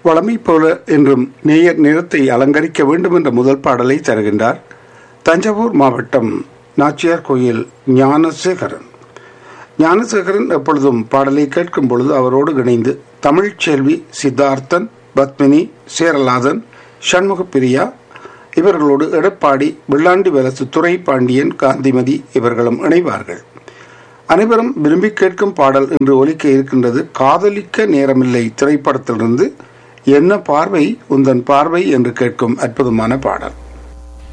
வளமை போல என்றும் நேயர் நிறத்தை அலங்கரிக்க வேண்டும் என்ற முதல் பாடலை தருகின்றார் தஞ்சாவூர் மாவட்டம் நாச்சியார் கோயில் ஞானசேகரன் ஞானசேகரன் எப்பொழுதும் பாடலை கேட்கும் பொழுது அவரோடு இணைந்து தமிழ்ச் செல்வி சித்தார்த்தன் பத்மினி சேரலாதன் சண்முகப்பிரியா இவர்களோடு எடப்பாடி வெள்ளாண்டி வலசு துறை பாண்டியன் காந்திமதி இவர்களும் இணைவார்கள் அனைவரும் விரும்பி கேட்கும் பாடல் என்று ஒலிக்க இருக்கின்றது காதலிக்க நேரமில்லை திரைப்படத்திலிருந்து என்ன பார்வை உந்தன் பார்வை என்று கேட்கும் அற்புதமான பாடல்